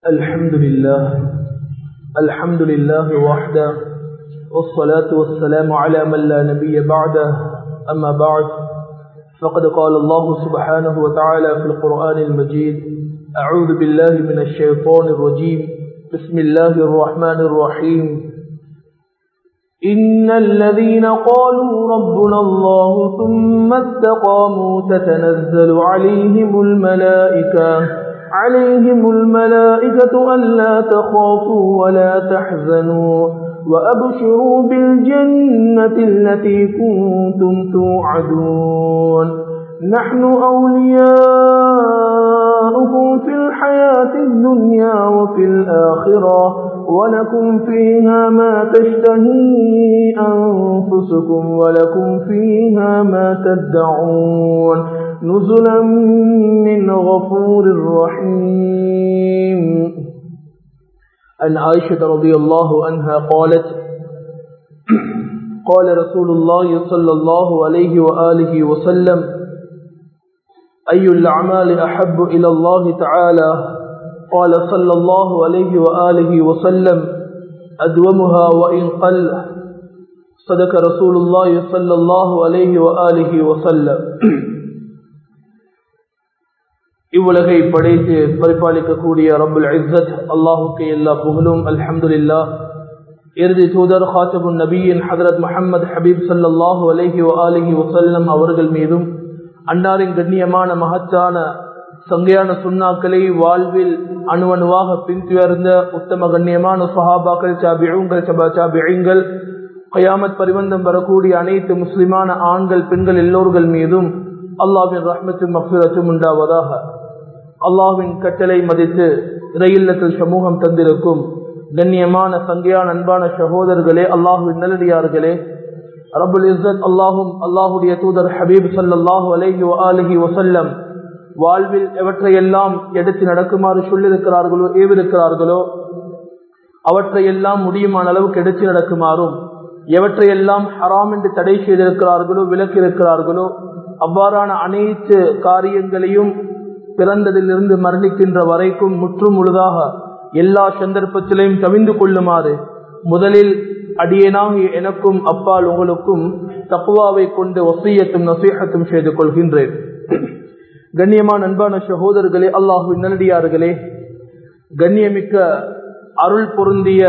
الحمد لله الحمد لله وحده والصلاة والسلام على من لا نبي بعده أما بعد فقد قال الله سبحانه وتعالى في القرآن المجيد أعوذ بالله من الشيطان الرجيم بسم الله الرحمن الرحيم إن الذين قالوا ربنا الله ثم استقاموا تتنزل عليهم الملائكة عليهم الملائكة ألا تخافوا ولا تحزنوا وأبشروا بالجنة التي كنتم توعدون نحن أولياؤكم في الحياة الدنيا وفي الآخرة ولكم فيها ما تشتهي أنفسكم ولكم فيها ما تدعون نزلا من غفور رحيم عن عائشة رضي الله عنها قالت قال رسول الله صلى الله عليه وآله وسلم أي الأعمال أحب إلى الله تعالى قال صلى الله عليه وآله وسلم أدومها وإن قل صدق رسول الله صلى الله عليه وآله وسلم இவ்வுலகை படைத்து பரிபாலிக்கக்கூடிய ரபுல் இஸ்ஸத் அல்லாஹுக்கு எல்லா புகழும் அல்ஹம்துலில்லா இறுதி தூதர் ஹாத்தபுன் நபியின் ஹதரத் முஹம்மது ஹபீப் சல்லாஹூ அலஹி அலிஹி வசல்லம் அவர்கள் மீதும் அன்னாரின் கண்ணியமான மகத்தான சங்கையான சுண்ணாக்களை வாழ்வில் அணுவணுவாக பின்துயர்ந்த உத்தம கண்ணியமான சஹாபாக்கள் சாபியுங்கள் சபா சாபியங்கள் கயாமத் பரிவந்தம் வரக்கூடிய அனைத்து முஸ்லிமான ஆண்கள் பெண்கள் எல்லோர்கள் மீதும் அல்லாவின் ரஹ்மத்தும் மக்சூரத்தும் உண்டாவதாக அல்லாவின் கட்டளை மதித்து இறையில்லத்தில் சமூகம் தந்திருக்கும் கண்ணியமான சங்கையான அன்பான சகோதரர்களே அல்லாஹுவின் நல்லடியார்களே ரபுல் இஸ்ஸத் அல்லாஹும் அல்லாஹுடைய தூதர் ஹபீப் சல்லாஹூ அலஹி அலஹி வசல்லம் வாழ்வில் எவற்றையெல்லாம் எடுத்து நடக்குமாறு சொல்லியிருக்கிறார்களோ ஏவிருக்கிறார்களோ அவற்றையெல்லாம் முடியுமான அளவுக்கு எடுத்து நடக்குமாறும் எவற்றையெல்லாம் ஹராம் என்று தடை செய்திருக்கிறார்களோ விலக்கியிருக்கிறார்களோ அவ்வாறான அனைத்து காரியங்களையும் பிறந்ததிலிருந்து மரணிக்கின்ற வரைக்கும் முற்றும் முழுதாக எல்லா சந்தர்ப்பத்திலையும் தவிந்து கொள்ளுமாறு முதலில் அடியனாகிய எனக்கும் அப்பால் உங்களுக்கும் தப்புவாவை கொண்டு ஒசையத்தும் நசீகத்தும் செய்து கொள்கின்றேன் கண்ணியமான அன்பான சகோதரர்களே அல்லாஹு நல்லடியார்களே கண்ணியமிக்க அருள் பொருந்திய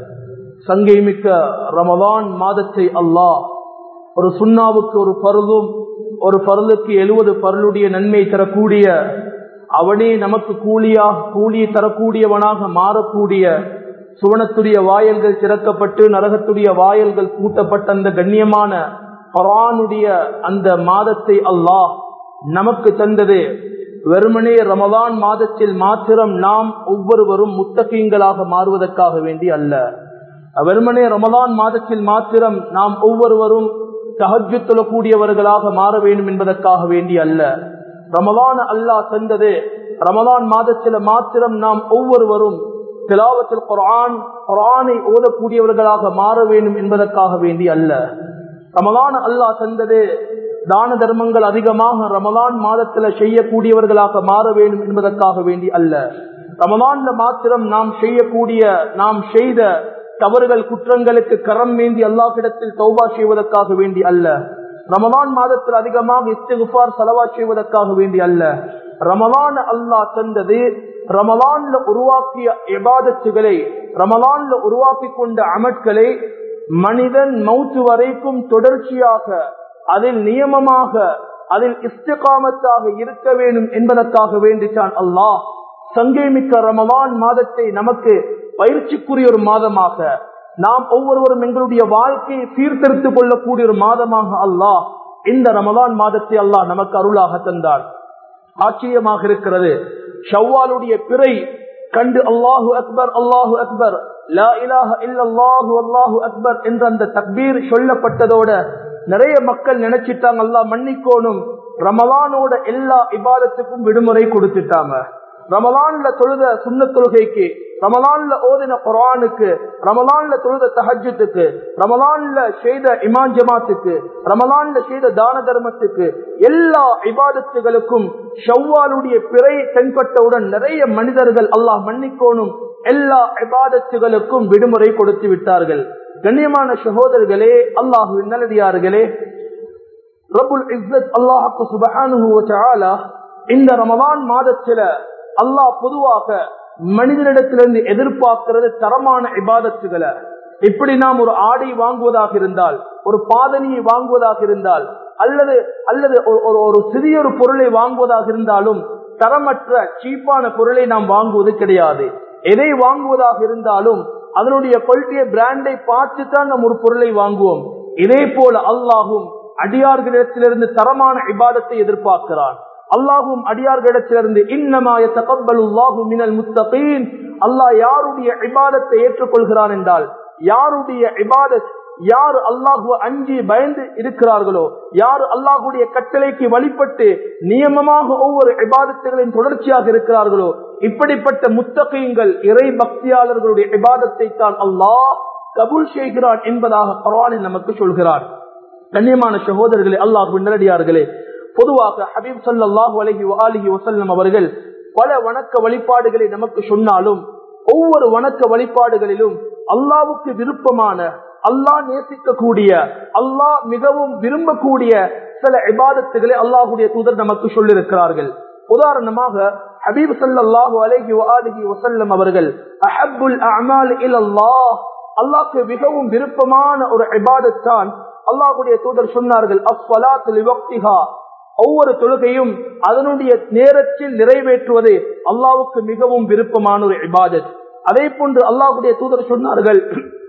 சங்கைமிக்க ரமதான் மாதத்தை அல்லாஹ் ஒரு சுண்ணாவுக்கு ஒரு பருதும் ஒரு பருளுக்கு எழுபது பருளுடைய நன்மை தரக்கூடிய அவனே நமக்கு கூலியா கூலி தரக்கூடியவனாக மாறக்கூடிய சுவனத்துடைய வாயல்கள் திறக்கப்பட்டு நரகத்துடைய வாயல்கள் கூட்டப்பட்ட அந்த கண்ணியமான பரானுடைய அந்த மாதத்தை அல்லாஹ் நமக்கு தந்தது வெறுமனே ரமதான் மாதத்தில் மாத்திரம் நாம் ஒவ்வொருவரும் முத்தகீங்களாக மாறுவதற்காக வேண்டி அல்ல வெறுமனே ரமதான் மாதத்தில் மாத்திரம் நாம் ஒவ்வொருவரும் தகஜு தொழக்கூடியவர்களாக மாற வேண்டும் என்பதற்காக வேண்டி அல்ல ரமலான் அல்லாஹ் தந்தது ரமலான் மாதத்தில் மாத்திரம் நாம் ஒவ்வொருவரும் திலாவத்தில் குரான் குரானை ஓதக்கூடியவர்களாக மாற வேண்டும் என்பதற்காக வேண்டி அல்ல ரமலான் அல்லாஹ் தந்தது தான தர்மங்கள் அதிகமாக ரமலான் மாதத்தில் செய்யக்கூடியவர்களாக மாற வேண்டும் என்பதற்காக வேண்டி அல்ல ரமலான்ல மாத்திரம் நாம் செய்யக்கூடிய நாம் செய்த தவறுகள் குற்றங்களுக்கு கரம் வேண்டி அல்லாஹிடத்தில் தௌபா செய்வதற்காக வேண்டி அல்ல ரமலான் மாதத்தில் அதிகமாக இஸ்திகுஃபார் செலவா செய்வதற்காக வேண்டி அல்ல ரமலான் அல்லாஹ் தந்தது ரமலான்ல உருவாக்கிய எபாதத்துகளை ரமலான்ல உருவாக்கி கொண்ட அமட்களை மனிதன் மௌத்து வரைக்கும் தொடர்ச்சியாக அதில் நியமமாக அதில் இஸ்திகாமத்தாக இருக்க வேண்டும் என்பதற்காக வேண்டித்தான் அல்லாஹ் சங்கேமிக்க ரமலான் மாதத்தை நமக்கு பயிற்சிக்குரிய ஒரு மாதமாக நாம் ஒவ்வொருவரும் எங்களுடைய வாழ்க்கையை சீர்திருத்திக் கொள்ளக்கூடிய ஒரு மாதமாக அல்லாஹ் இந்த ரமலான் மாதத்தை அல்லாஹ் நமக்கு அருளாக தந்தார் ஆச்சரியமாக இருக்கிறது ஷவ்வாலுடைய பிறை கண்டு அல்லாஹு அக்பர் அல்லாஹு அக்பர் லா இலாஹ இல்லல்லாஹு அல்லாஹு அக்பர் என்ற அந்த தக்பீர் சொல்லப்பட்டதோட நிறைய மக்கள் நினைச்சிட்டாங்க அல்லாஹ் மன்னிக்கோணும் ரமலானோட எல்லா இபாதத்துக்கும் விடுமுறை கொடுத்துட்டாங்க ரமலான்ல தொழுத சுண்ண தொழுகைக்கு ரமலான்ல ஓதின குரானுக்கு ரமலான்ல தொழுத தஹஜத்துக்கு ரமலான்ல செய்த இமான் ஜமாத்துக்கு ரமலான்ல செய்த தான தர்மத்துக்கு எல்லா இபாதத்துகளுக்கும் ஷவ்வாலுடைய பிறை தென்பட்டவுடன் நிறைய மனிதர்கள் அல்லாஹ் மன்னிக்கோணும் எல்லா இபாதத்துகளுக்கும் விடுமுறை கொடுத்து விட்டார்கள் கண்ணியமான சகோதரர்களே அல்லாஹுவின் நல்லடியார்களே ரபுல் இஸ்ஸத் அல்லாஹுக்கு சுபஹானு இந்த ரமலான் மாதத்துல அல்லாஹ் பொதுவாக மனிதனிடத்திலிருந்து எதிர்பார்க்கிறது தரமான இபாதத்துகளை இப்படி நாம் ஒரு ஆடை வாங்குவதாக இருந்தால் ஒரு பாதனியை வாங்குவதாக இருந்தால் அல்லது அல்லது ஒரு சிறிய ஒரு பொருளை வாங்குவதாக இருந்தாலும் தரமற்ற சீப்பான பொருளை நாம் வாங்குவது கிடையாது எதை வாங்குவதாக இருந்தாலும் அதனுடைய குவாலிட்டியை பிராண்டை பார்த்து தான் நாம் ஒரு பொருளை வாங்குவோம் இதே போல அல்லாஹும் அடியார்களிடத்திலிருந்து தரமான இபாதத்தை எதிர்பார்க்கிறான் அல்லாஹும் அடியார்களிடத்திலிருந்து இன்னமாய தகப்பலுல்லாஹு மினல் முத்தகீன் அல்லாஹ் யாருடைய இபாதத்தை ஏற்றுக்கொள்கிறான் என்றால் யாருடைய இபாதத் யார் அல்லாஹு அஞ்சி பயந்து இருக்கிறார்களோ யார் அல்லாஹுடைய கட்டளைக்கு வழிபட்டு நியமமாக ஒவ்வொரு இபாதத்துகளின் தொடர்ச்சியாக இருக்கிறார்களோ இப்படிப்பட்ட முத்தகையங்கள் இறை பக்தியாளர்களுடைய இபாதத்தை தான் அல்லாஹ் கபூல் செய்கிறான் என்பதாக பரவானில் நமக்கு சொல்கிறார் கண்ணியமான சகோதரர்களே அல்லாஹு நேரடியார்களே பொதுவாக ஹபீப் சல்லாஹூ அலஹி அலிஹி வசல்லம் அவர்கள் பல வணக்க வழிபாடுகளை நமக்கு சொன்னாலும் ஒவ்வொரு வணக்க வழிபாடுகளிலும் அல்லாவுக்கு விருப்பமான அல்லாஹ் நேசிக்கக்கூடிய அல்லாஹ் மிகவும் விரும்பக்கூடிய சில இபாதத்துகளை அல்லாஹுடைய தூதர் நமக்கு சொல்லியிருக்கிறார்கள் உதாரணமாக ஹபீப் சல்லாஹூ அலஹி அலிஹி வசல்லம் அவர்கள் அஹபுல் அமால் இல் அல்லாஹ் அல்லாஹ்க்கு மிகவும் விருப்பமான ஒரு இபாதத்தான் அல்லாஹுடைய தூதர் சொன்னார்கள் அஸ்வலாத்து ஒவ்வொரு தொழுகையும் அதனுடைய நேரத்தில் நிறைவேற்றுவது அல்லாவுக்கு மிகவும் விருப்பமான ஒரு இபாதத் அதே போன்று அல்லாஹுடைய தூதர் சொன்னார்கள்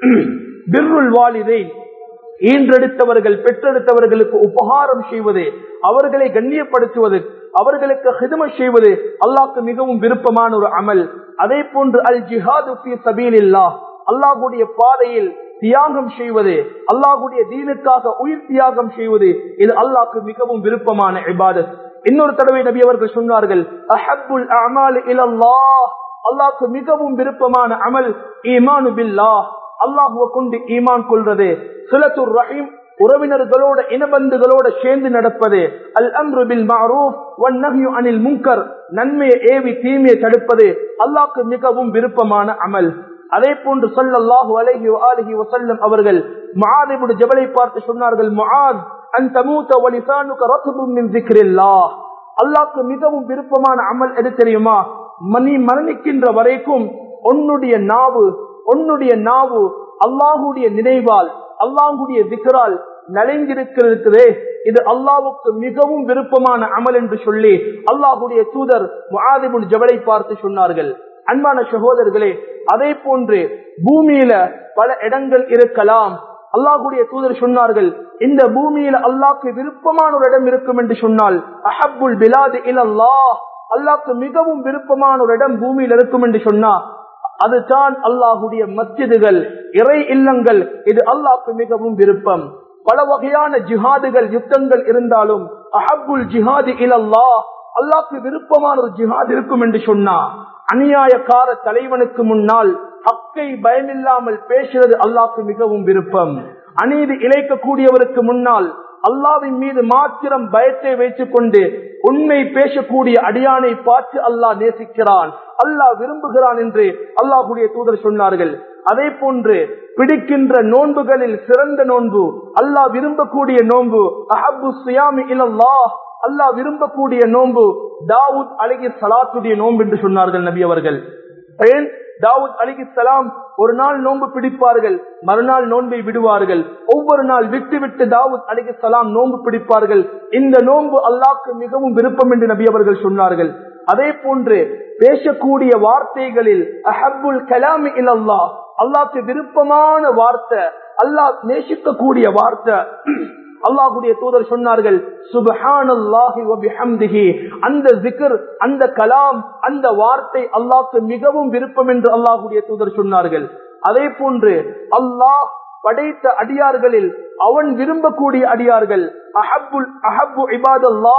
பிர்ருல் வாலிதை ஈன்றெடுத்தவர்கள் பெற்றெடுத்தவர்களுக்கு உபகாரம் செய்வது அவர்களை கண்ணியப்படுத்துவது அவர்களுக்கு ஹிதம செய்வது அல்லாஹ்க்கு மிகவும் விருப்பமான ஒரு அமல் அதே போன்று அல் ஜிஹாது சபீலில்லா அல்லாஹுடைய பாதையில் தியாகம் செய்வது அல்லாஹுடைய தீனுக்காக உயிர் தியாகம் செய்வது இது அல்லாஹ்க்கு மிகவும் விருப்பமான இபாதத் இன்னொரு தடவை நபி அவர்கள் சொன்னார்கள் அஹப்புல் அமால் இலல்லாஹ் அல்லாஹ்க்கு மிகவும் விருப்பமான அமல் ஈமானு பில்லாஹ் அல்லாஹுவ கொண்டு ஈமான் கொள்றது சிலத்துர் ரஹீம் உறவினர்களோட இனபந்துகளோட சேர்ந்து நடப்பது அல் அம்ரு பில் மஅரூஃப் வன் நஹ்யு அனில் முன்கர் நன்மையை ஏவி தீமையை தடுப்பது அல்லாஹ்க்கு மிகவும் விருப்பமான அமல் அதே போன்று சொல்லல்லாஹு அலைஹி ஆலிஹி வசல்லம் அவர்கள் முஆத் ஜபலை பார்த்து சொன்னார்கள் முஆத் அன் தமூத வலிசானுக ரத்பும் மின் ذிக்ரில்லாஹ் அல்லாஹ்க்கு மிகவும் விருப்பமான அமல் எது தெரியுமா மணி மரணிக்கின்ற வரைக்கும் உன்னுடைய நாவு உன்னுடைய நாவு அல்லாஹுடைய நினைவால் அல்லாஹுடைய திக்ரால் நலைந்திருக்கிறதே இது அல்லாவுக்கு மிகவும் விருப்பமான அமல் என்று சொல்லி அல்லாஹுடைய தூதர் முஆதிபுல் ஜபலை பார்த்து சொன்னார்கள் அன்பான சகோதரர்களே அதே போன்று பூமியில பல இடங்கள் இருக்கலாம் அல்லாஹுடைய தூதர் சொன்னார்கள் இந்த பூமியில அல்லாஹ்க்கு விருப்பமான ஒரு இடம் இருக்கும் என்று சொன்னால் அஹப்புல் பிலாது இலல்லாஹ் அல்லாஹ்க்கு மிகவும் விருப்பமான ஒரு இடம் பூமியில் இருக்கும் என்று சொன்னா அதுதான் அல்லாஹுடைய மஸ்ஜிதுகள் இறை இல்லங்கள் இது அல்லாஹ்க்கு மிகவும் விருப்பம் பல வகையான ஜிஹாதுகள் யுத்தங்கள் இருந்தாலும் அஹப்புல் ஜிஹாது இலல்லாஹ் அல்லாஹ்க்கு விருப்பமான ஒரு ஜிஹாத் இருக்கும் என்று சொன்னா அநியாயக்கார தலைவனுக்கு முன்னால் ஹக்கை பயமில்லாமல் பேசுறது அல்லாஹ்க்கு மிகவும் விருப்பம் அநீதி இழைக்கக்கூடியவருக்கு முன்னால் அல்லாவின் மீது மாத்திரம் பயத்தை வைத்துக் கொண்டு உண்மை பேசக்கூடிய அடியானை பார்த்து அல்லாஹ் நேசிக்கிறான் அல்லாஹ் விரும்புகிறான் என்று அல்லாஹுடைய தூதர் சொன்னார்கள் அதே போன்று பிடிக்கின்ற நோன்புகளில் சிறந்த நோன்பு அல்லாஹ் விரும்பக்கூடிய நோன்பு அஹபு சுயாமி இலல்லாஹ் அல்லாஹ் விரும்பக்கூடிய நோன்பு தாவூத் அழகி சலாத்துடைய நோன்பு என்று சொன்னார்கள் நபி அவர்கள் ஏன் தாவூத் அலிகி சலாம் ஒரு நாள் நோன்பு பிடிப்பார்கள் மறுநாள் நோன்பை விடுவார்கள் ஒவ்வொரு நாள் விட்டு விட்டு தாவூத் அலிகி சலாம் நோன்பு பிடிப்பார்கள் இந்த நோன்பு அல்லாஹ்க்கு மிகவும் விருப்பம் என்று நபி அவர்கள் சொன்னார்கள் அதே போன்று பேசக்கூடிய வார்த்தைகளில் அஹபுல் கலாமி இல்லல்லா அல்லாஹ்க்கு விருப்பமான வார்த்தை அல்லாஹ் நேசிக்கக்கூடிய வார்த்தை அல்லாஹுடைய தூதர் சொன்னார்கள் சுபஹானல்லாஹி வபிஹம்திஹி அந்த ஜிக்ர் அந்த கலாம் அந்த வார்த்தை அல்லாஹ்க்கு மிகவும் விருப்பம் என்று அல்லாஹுடைய தூதர் சொன்னார்கள் அதே போன்று அல்லாஹ் படைத்த அடியார்களில் அவன் விரும்பக்கூடிய அடியார்கள் அஹப்புல் அஹப்பு இபாதல்லாஹ்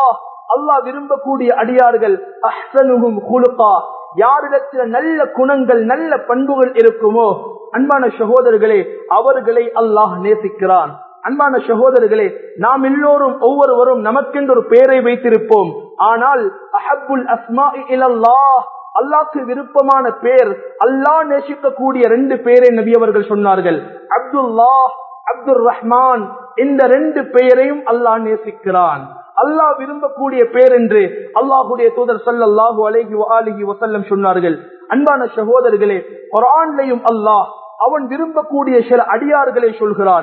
அல்லாஹ் விரும்பக்கூடிய அடியார்கள் அஹ்சனுகும் குலுகா யாரிடத்தில் நல்ல குணங்கள் நல்ல பண்புகள் இருக்குமோ அன்பான சகோதரர்களே அவர்களை அல்லாஹ் நேசிக்கிறான் அன்பான சகோதரர்களே நாம் எல்லோரும் ஒவ்வொருவரும் நமக்கென்று ஒரு பெயரை வைத்திருப்போம் ஆனால் அஹப்புல் அஸ்மா இலல்லாஹ் அல்லாஹ்க்கு விருப்பமான பேர் அல்லாஹ் நேசிக்கக்கூடிய ரெண்டு பேரை நபி அவர்கள் சொன்னார்கள் அப்துல்லா அப்துல் ரஹ்மான் இந்த ரெண்டு பெயரையும் அல்லாஹ் நேசிக்கிறான் அல்லாஹ் விரும்பக்கூடிய பேர் என்று அல்லாஹுடைய தூதர் சல்லாஹூ அலஹி அலிஹி வசல்லம் சொன்னார்கள் அன்பான சகோதரர்களே குரான்லையும் அல்லாஹ் அவன் விரும்பக்கூடிய சில அடியார்களை சொல்கிறான்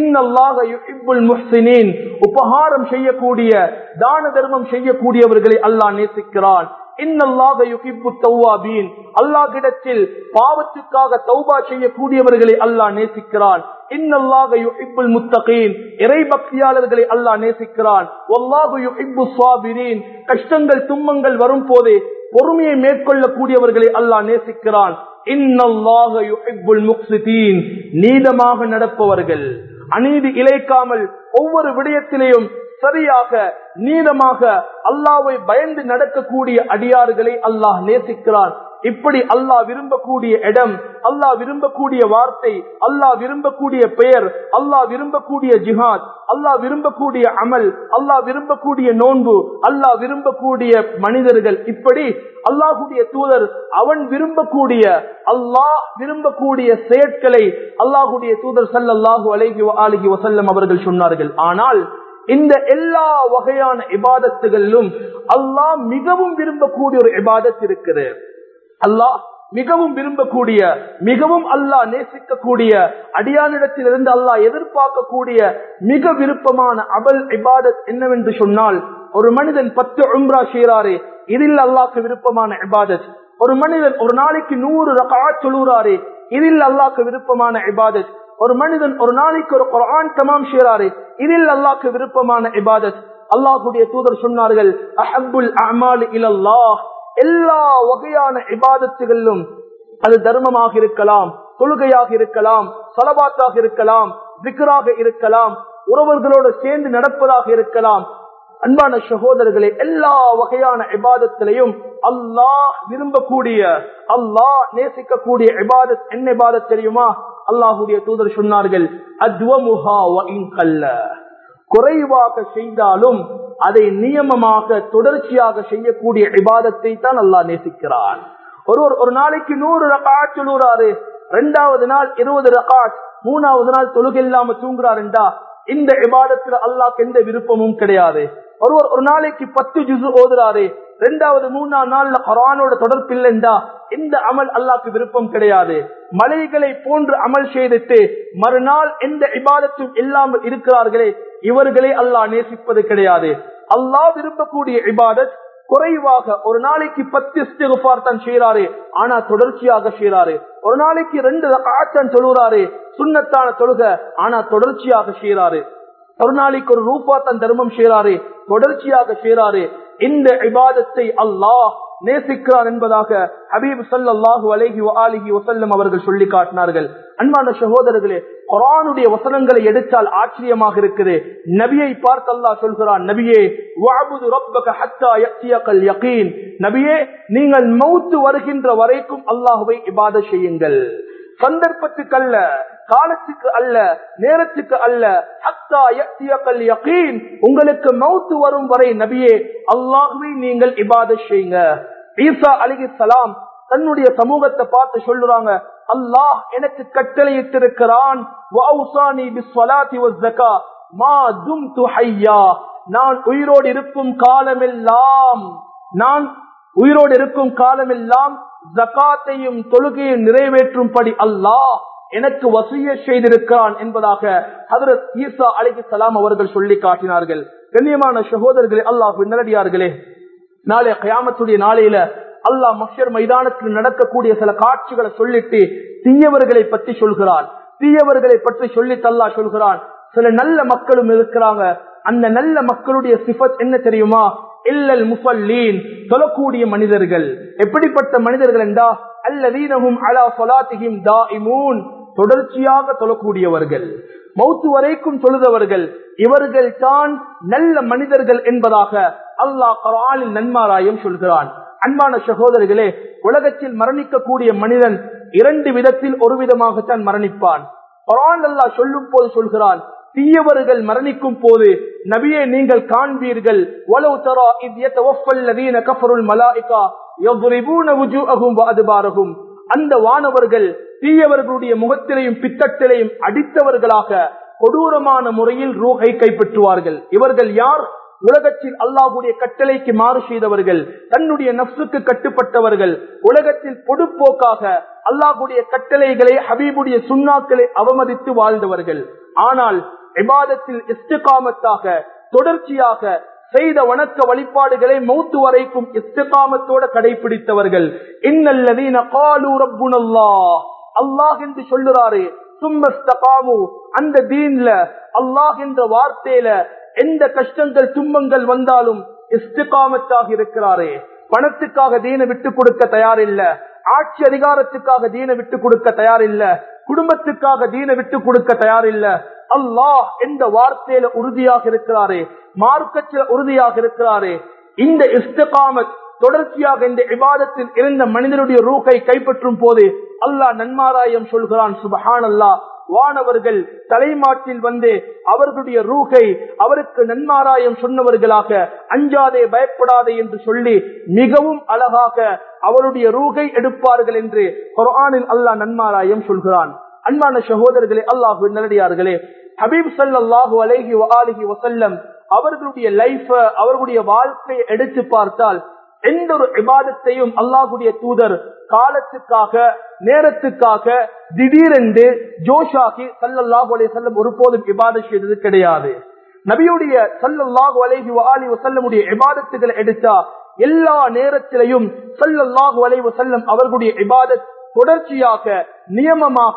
உபகாரம் செய்யக்கூடிய தான தர்மம் செய்யக்கூடியவர்களை அல்லாஹ் நேசிக்கிறான் அல்லாஹிடத்தில் பாவத்துக்காக தௌபா செய்யக்கூடியவர்களை அல்லாஹ் நேசிக்கிறான் இறை பக்தியாளர்களை அல்லாஹ் நேசிக்கிறான் கஷ்டங்கள் துன்பங்கள் வரும் போதே பொறுமையை மேற்கொள்ளக்கூடியவர்களை அல்லாஹ் நேசிக்கிறான் நீதமாக நடப்பவர்கள் அநீதி இழைக்காமல் ஒவ்வொரு விடயத்திலேயும் சரியாக நீளமாக அல்லாவை பயந்து நடக்கக்கூடிய அடியார்களை அல்லாஹ் நேசிக்கிறான் இப்படி அல்லாஹ் விரும்பக்கூடிய இடம் அல்லாஹ் விரும்பக்கூடிய வார்த்தை அல்லாஹ் விரும்பக்கூடிய பெயர் அல்லாஹ் விரும்பக்கூடிய ஜிஹாத் அல்லாஹ் விரும்பக்கூடிய அமல் அல்லாஹ் விரும்பக்கூடிய நோன்பு அல்லாஹ் விரும்பக்கூடிய மனிதர்கள் இப்படி அல்லாஹுடைய தூதர் அவன் விரும்பக்கூடிய அல்லாஹ் விரும்பக்கூடிய செயற்களை அல்லாஹுடைய தூதர் சல்லாஹூ அலஹி அலஹி வசல்லம் அவர்கள் சொன்னார்கள் ஆனால் இந்த எல்லா வகையான இபாதத்துகளிலும் அல்லாஹ் மிகவும் விரும்பக்கூடிய ஒரு இபாதத் இருக்குது அல்லாஹ் மிகவும் விரும்பக்கூடிய மிகவும் அல்லாஹ் நேசிக்கக்கூடிய அடியானிடத்தில் இருந்து அல்லாஹ் எதிர்பார்க்கக்கூடிய மிக விருப்பமான அபல் இபாதத் என்னவென்று சொன்னால் ஒரு மனிதன் பத்து உம்ரா செய்யறாரே இதில் அல்லாஹ்க்கு விருப்பமான இபாதத் ஒரு மனிதன் ஒரு நாளைக்கு நூறு ரகா சொல்லுறாரே இதில் அல்லாஹ்க்கு விருப்பமான இபாதத் ஒரு மனிதன் ஒரு நாளைக்கு ஒரு குரான் தமாம் செய்யறாரு இதில் அல்லாஹ்க்கு விருப்பமான இபாதத் அல்லாஹுடைய தூதர் சொன்னார்கள் அஹபுல் அமால் இலல்லாஹ் எல்லா வகையான இபாதத்துகளிலும் அது தர்மமாக இருக்கலாம் தொழுகையாக இருக்கலாம் சலபாத்தாக இருக்கலாம் விக்கராக இருக்கலாம் உறவர்களோடு சேர்ந்து நடப்பதாக இருக்கலாம் அன்பான சகோதரர்களே எல்லா வகையான இபாதத்திலையும் அல்லாஹ் விரும்பக்கூடிய அல்லாஹ் நேசிக்கக்கூடிய இபாதத் என்ன இபாதத் தெரியுமா அல்லாஹுடைய தூதர் சொன்னார்கள் குறைவாக செய்தாலும் அதை நியமமாக தொடர்ச்சியாக செய்யக்கூடிய இபாதத்தை தான் அல்லாஹ் நேசிக்கிறான் ஒருவர் ஒரு நாளைக்கு நூறு ரகாட் சொல்லுறாரு ரெண்டாவது நாள் இருபது ரகாட் மூணாவது நாள் தொழுகை இல்லாம தூங்குறாருண்டா இந்த இபாதத்துல அல்லாஹ் எந்த விருப்பமும் கிடையாது ஒருவர் ஒரு நாளைக்கு பத்து ஜுசு ஓதுறாரு ரெண்டாவது மூணாம் நாள்ல குரானோட தொடர்பு இல்லைண்டா இந்த அமல் அல்லாக்கு விருப்பம் கிடையாது மலைகளை போன்று அமல் செய்துட்டு மறுநாள் எந்த இபாதத்தும் இல்லாமல் இருக்கிறார்களே இவர்களை அல்லாஹ் நேசிப்பது கிடையாது அல்லாஹ் விரும்பக்கூடிய இபாதத் குறைவாக ஒரு நாளைக்கு பத்து இஸ்திகுபார் தான் செய்யறாரு ஆனா தொடர்ச்சியாக செய்யறாரு ஒரு நாளைக்கு ரெண்டு ஆச்சன் சொல்லுறாரு சுண்ணத்தான தொழுக ஆனா தொடர்ச்சியாக செய்யறாரு ஒரு நாளைக்கு ஒரு ரூபா தன் தர்மம் செய்யறாரு தொடர்ச்சியாக செய்யறாரு இந்த இபாதத்தை அல்லாஹ் நேசிக்கிறார் என்பதாக ஹபீப் சல்லாஹூ அலஹி அலிஹி வசல்லம் அவர்கள் சொல்லி காட்டினார்கள் அன்பான சகோதரர்களே குரானுடைய வசனங்களை எடுத்தால் ஆச்சரியமாக இருக்குது நபியை பார்த்து அல்லாஹ் சொல்கிறான் நபியே நபியே நீங்கள் மௌத்து வருகின்ற வரைக்கும் அல்லாஹுவை இபாத செய்யுங்கள் சந்தர்ப்பத்துக்கு அல்ல காலத்துக்கு அல்ல நேரத்துக்கு அல்ல உங்களுக்கு மௌத்து வரும் வரை நபியே அல்லாஹுவை நீங்கள் இபாத செய்யுங்க ஈசா அலிகி சலாம் தன்னுடைய சமூகத்தை பார்த்து சொல்லுறாங்க அல்லாஹ் எனக்கு கட்டளையிட்டிருக்கிறான் நான் உயிரோடு இருக்கும் காலமெல்லாம் நான் உயிரோடு இருக்கும் காலமெல்லாம் ஜக்காத்தையும் தொழுகையும் நிறைவேற்றும்படி அல்லாஹ் எனக்கு வசிய செய்திருக்கிறான் என்பதாக ஹதரத் ஈசா அலிகி சலாம் அவர்கள் சொல்லி காட்டினார்கள் கண்ணியமான சகோதரர்களே அல்லாஹ் நல்லடியார்களே நாளைய கயாமத்துடைய நாளையில அல்லாஹ் மஷர் மைதானத்தில் நடக்கக்கூடிய சில காட்சிகளை சொல்லிட்டு தீயவர்களை பற்றி சொல்கிறான் தீயவர்களை பற்றி சொல்லி தல்லா சொல்கிறான் சில நல்ல மக்களும் இருக்கிறாங்க அந்த நல்ல மக்களுடைய சிபத் என்ன தெரியுமா இல்லல் முஃபல்லீன் சொல்லக்கூடிய மனிதர்கள் எப்படிப்பட்ட மனிதர்கள் என்றா அல்லதீனஹும் அலா சொலாத்திஹிம் தாயிமூன் தொடர்ச்சியாக தொழக்கூடியவர்கள் மௌத்து வரைக்கும் தொழுதவர்கள் இவர்கள் தான் நல்ல மனிதர்கள் என்பதாக அல்லாஹ் குரானில் நன்மாராயம் சொல்கிறான் அன்பான சகோதரர்களே உலகத்தில் மரணிக்கக்கூடிய மனிதன் இரண்டு விதத்தில் ஒரு விதமாகத்தான் மரணிப்பான் குரான் அல்லாஹ் சொல்லும் போது சொல்கிறான் தீயவர்கள் மரணிக்கும் போது நபியை நீங்கள் காண்பீர்கள் வலவு தரா இத் யதவஃபல்லதீன கஃபருல் மலாயிகா யضربون وجوههم وادبارهم அந்த வானவர்கள் தீயவர்களுடைய முகத்திலையும் பித்தட்டிலையும் அடித்தவர்களாக கொடூரமான முறையில் ரூஹை கைப்பற்றுவார்கள் இவர்கள் யார் உலகத்தில் அல்லாஹுடைய கட்டளைக்கு மாறு செய்தவர்கள் தன்னுடைய நப்சுக்கு கட்டுப்பட்டவர்கள் உலகத்தில் பொடுப்போக்காக அல்லாஹுடைய கட்டளைகளை ஹபீபுடைய சுண்ணாக்களை அவமதித்து வாழ்ந்தவர்கள் ஆனால் இபாதத்தில் இஸ்திகாமத்தாக தொடர்ச்சியாக செய்த வணக்க வழிபாடுகளை மௌத்து வரைக்கும் இஸ்திகாமத்தோட கடைபிடித்தவர்கள் இன்னல்லதீன காலு ரப்புனல்லாஹ் அல்லாஹ் என்று சொல்லுறாரு சும்மஸ்தகாமு அந்த தீன்ல அல்லாஹ் என்ற வார்த்தையில எந்த கஷ்டங்கள் துன்பங்கள் வந்தாலும் இஸ்திகாமத்தாக இருக்கிறாரே பணத்துக்காக தீன விட்டு கொடுக்க தயாரில்ல ஆட்சி அதிகாரத்துக்காக தீன விட்டு கொடுக்க தயாரில்ல குடும்பத்துக்காக தீன விட்டு கொடுக்க தயாரில்ல அல்லாஹ் என்ற வார்த்தையில உறுதியாக இருக்கிறாரே மார்க்கத்தில் உறுதியாக இருக்கிறாரே இந்த இஸ்திகாமத் தொடர்ச்சியாக இந்த விவாதத்தில் இருந்த மனிதனுடைய ரூகை கைப்பற்றும் போது அல்லாஹ் நன்மாராயம் சொல்கிறான் சுபஹான் அல்லாஹ் வானவர்கள் தலைமாட்டில் வந்து அவர்களுடைய ரூகை அவருக்கு நன்மாராயம் சொன்னவர்களாக அஞ்சாதே பயப்படாதே என்று சொல்லி மிகவும் அழகாக அவருடைய ரூகை எடுப்பார்கள் என்று குரானில் அல்லாஹ் நன்மாராயம் சொல்கிறான் அன்பான சகோதரர்களே அல்லாஹு நல்லடியார்களே ஹபீப் சல்லாஹூ அலேஹி அலிஹி வசல்லம் அவர்களுடைய லைஃப அவர்களுடைய வாழ்க்கையை எடுத்து பார்த்தால் எந்த ஒரு விவாதத்தையும் அல்லாஹுடைய தூதர் காலத்துக்காக நேரத்துக்காக திடீரென்று ஜோஷாகி சல்லல்லாஹு அலைஹி வஸல்லம் ஒருபோதும் இபாதத் செய்தது கிடையாது நபியுடைய சல்லல்லாஹு அலைஹி வஆலி வஸல்லமுடைய இபாதத்துகளை எடுத்தா எல்லா நேரத்திலையும் சல்லல்லாஹு அலைஹி வஸல்லம் அவர்களுடைய இபாதத் தொடர்ச்சியாக நியமமாக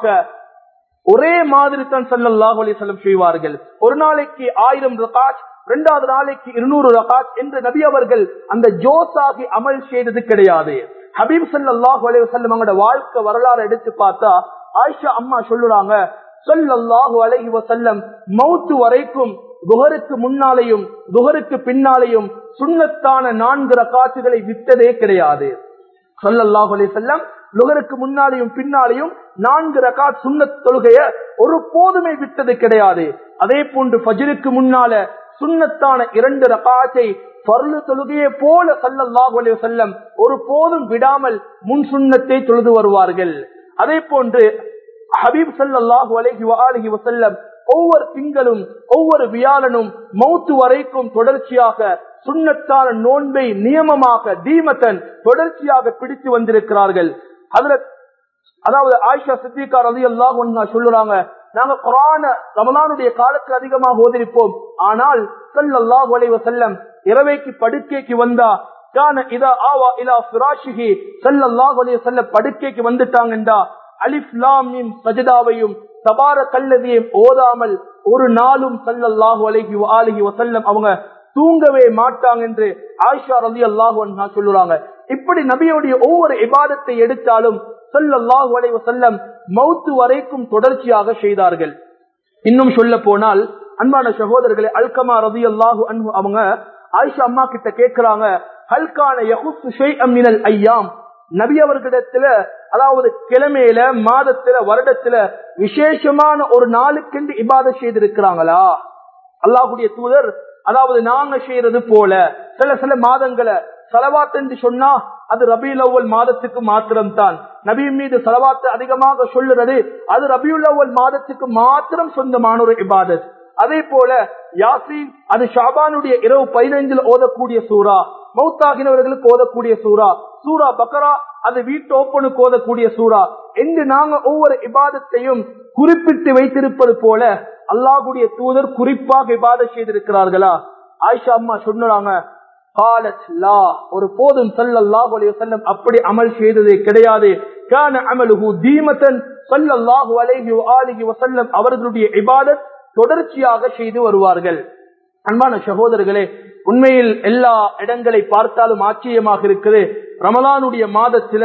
ஒரே மாதிரி தான் சல்லல்லாஹு அலைஹி வஸல்லம் செய்வார்கள் ஒரு நாளைக்கு ஆயிரம் ரகாத் இரண்டாவது நாளைக்கு இருநூறு ரகாத் என்று நபி அவர்கள் அந்த ஜோஸாகி அமல் செய்தது கிடையாது ஹபீப் சல்லாஹு அலைஹி வஸல்லம் அவங்களோட வாழ்க்கை வரலாறு எடுத்து பார்த்தா ஆயிஷா அம்மா சொல்லுறாங்க சொல்லல்லாஹு அலைஹி வஸல்லம் மௌத்து வரைக்கும் துஹருக்கு முன்னாலேயும் துஹருக்கு பின்னாலேயும் சுண்ணத்தான நான்கு ரகாத்துகளை விட்டதே கிடையாது சொல்லல்லாஹு அலைஹி வஸல்லம் லுகருக்கு முன்னாலேயும் பின்னாலேயும் நான்கு ரகாத் சுண்ணத் தொழுகைய ஒரு போதுமே விட்டது கிடையாது அதே போன்று ஃபஜ்ருக்கு முன்னால சுண்ணத்தான இரண்டு ரகாத்தை பர்லு தொழுகையை போல சல்லல்லாஹு அலைஹி வஸல்லம் ஒரு போதும் விடாமல் முன் சுண்ணத்தை தொழுது வருவார்கள் அதே போன்று ஹபீப் சல்லல்லாஹு அலைஹி வஆலிஹி வஸல்லம் ஒவ்வொரு திங்களும் ஒவ்வொரு வியாழனும் மௌத்து வரைக்கும் தொடர்ச்சியாக சுண்ணத்தான நோன்பை நியமமாக தீமத்தன் தொடர்ச்சியாக பிடித்து வந்திருக்கிறார்கள் அதுல அதாவது ஆயிஷா சித்திகா ரதி அல்லாஹ் சொல்லுறாங்க நாங்க குரான ரமலானுடைய காலத்தில் அதிகமாக ஓதிருப்போம் ஆனால் சல்லல்லாஹு அலைஹி வஸல்லம் இரவைக்கு படுக்கைக்கு வந்தா கான இதா ஆவா இலா ஃபிராஷிஹி ஸல்லல்லாஹு அலைஹி வஸல்லம் படுக்கைக்கு வந்துட்டாங்கண்டா அலிஃப் லாம் மீம் சஜதாவையும் தபார கல்லதியையும் ஓதாமல் ஒரு நாளும் சல்லல்லாஹு அலைஹி வஆலிஹி வஸல்லம் அவங்க தூங்கவே மாட்டாங்க என்று ஆயிஷா ரலியல்லாஹு அன்ஹா சொல்லுறாங்க இப்படி நபியுடைய ஒவ்வொரு இபாதத்தை எடுத்தாலும் சல்லல்லாஹு அலைஹி வஸல்லம் மௌத்து வரைக்கும் தொடர்ச்சியாக செய்தார்கள் இன்னும் சொல்ல போனால் அன்பான சகோதரர்களே அல்கமா ரலியல்லாஹு அன்ஹு அவங்க ஆயிஷா அம்மா கிட்ட கேக்குறாங்க ஹல்கான யஹுஸ் ஷைஅம் மினல் ஐயாம் நபி அவர்களிடத்துல அதாவது கிழமையில மாதத்துல வருடத்துல விசேஷமான ஒரு நாளுக்கென்று இபாத செய்திருக்கிறாங்களா அல்லாஹுடைய தூதர் அதாவது நாங்க செய்யறது போல சில சில மாதங்களை செலவாத் என்று சொன்னா அது ரபியுல் அவ்வல் மாதத்துக்கு மாத்திரம் தான் நபி மீது செலவாத்து அதிகமாக சொல்லுறது அது ரபியுல் அவ்வல் மாதத்துக்கு மாத்திரம் சொந்தமான ஒரு இபாதத் அதே போல யாசின் அது ஷாபானுடைய இரவு பதினைஞ்சுல ஓதக்கூடிய சூறா மௌத்தாகினவர்களுக்கு ஓதக்கூடிய சூறா சூரா பக்கரா அது வீட்டு ஓப்பனுக்கு ஓதக்கூடிய சூறா என்று நாங்க ஒவ்வொரு இபாதத்தையும் குறிப்பிட்டு வைத்திருப்பது போல அல்லாஹுடைய தூதர் குறிப்பாக இபாத செய்திருக்கிறார்களா ஆயிஷா அம்மா சொன்னாங்க ஒரு போதும் சல்லல்லாஹு அலைஹி வஸல்லம் அப்படி அமல் செய்ததே கிடையாது கான அமலுஹு தீமத்தன் சல்லல்லாஹு அலைஹி வஆலிஹி வஸல்லம் அவர்களுடைய இபாதத் தொடர்ச்சியாக செய்து வருவார்கள் அன்பான சகோதரர்களே உண்மையில் எல்லா இடங்களை பார்த்தாலும் ஆச்சரியமாக இருக்குது ரமலானுடைய மாதத்துல